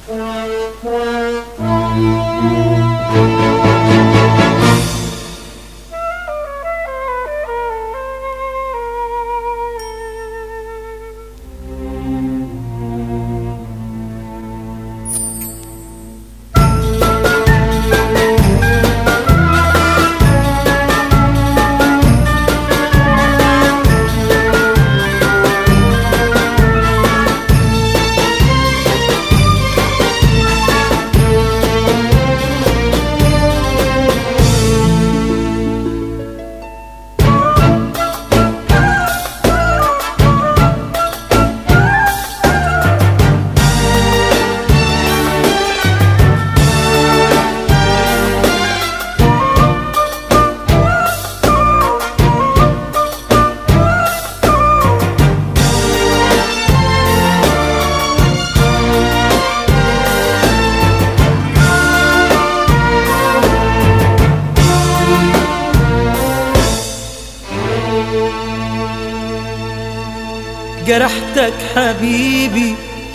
جرحتك حبيبي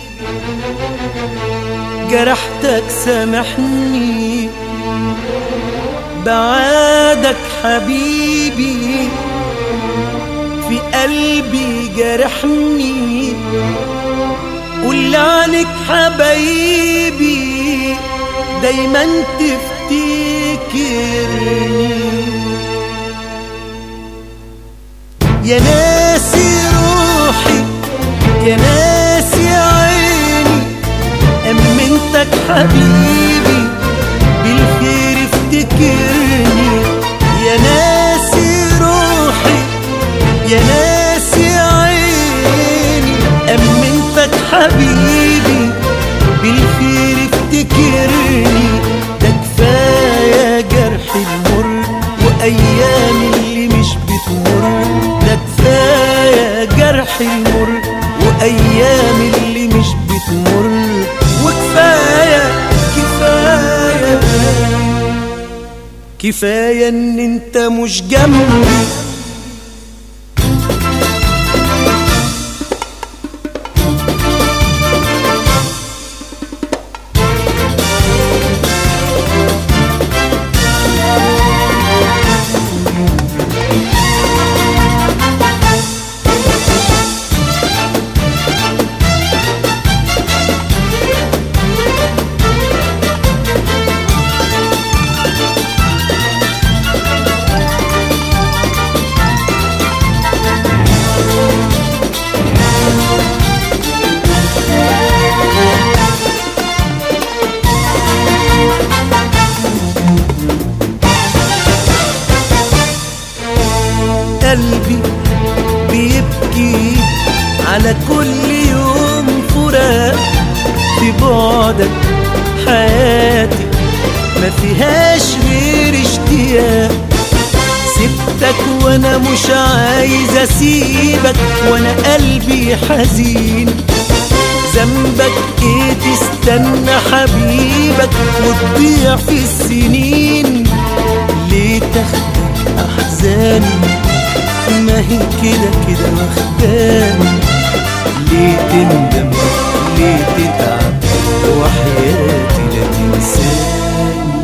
جرحتك سامحني بعادك حبيبي في قلبي جرحني قول عنك حبايبي دايما تفتكرني يا ناسي روحي يا ناسي عيني أمنتك حبيبي بالخير افتكرني يا ناسي روحي يا ناسي عيني أمنتك حبيبي بالخير افتكرني ده كفاية جرح المر وأيام اللي مش بتمر ده كفاية جرح المر وأيام اللي مش بتمر وكفاية كفاية كفاية إن أنت مش جنبي قلبي بيبكي على كل يوم فراق في بعدك حياتي ما فيهاش غير اشتياق سبتك وانا مش عايز اسيبك وانا قلبي حزين ذنبك ايه تستنى حبيبك وتضيع في السنين ليه تاخدك احزاني ما هي كده كده واخداني ليه تندم ليه تتعب وحياتي لا تنساني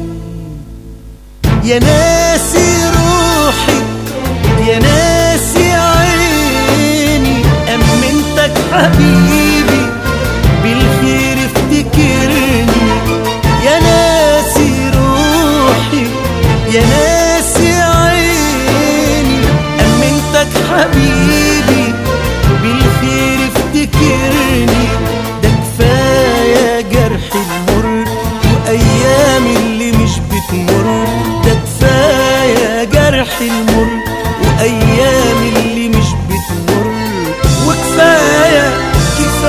يا ناسي روحي يا ناسي عيني أمنتك حبيبي بالخير افتكرني يا ناسي روحي يا ناسي عيني أمنتك حبيبي بالخير افتكرني ده كفاية جرح المر وأيام اللي مش بتمر ده كفاية جرح المر وأيام اللي مش بتمر وكفاية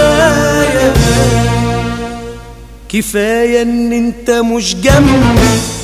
كفاية كفاية إن أنت مش جنبي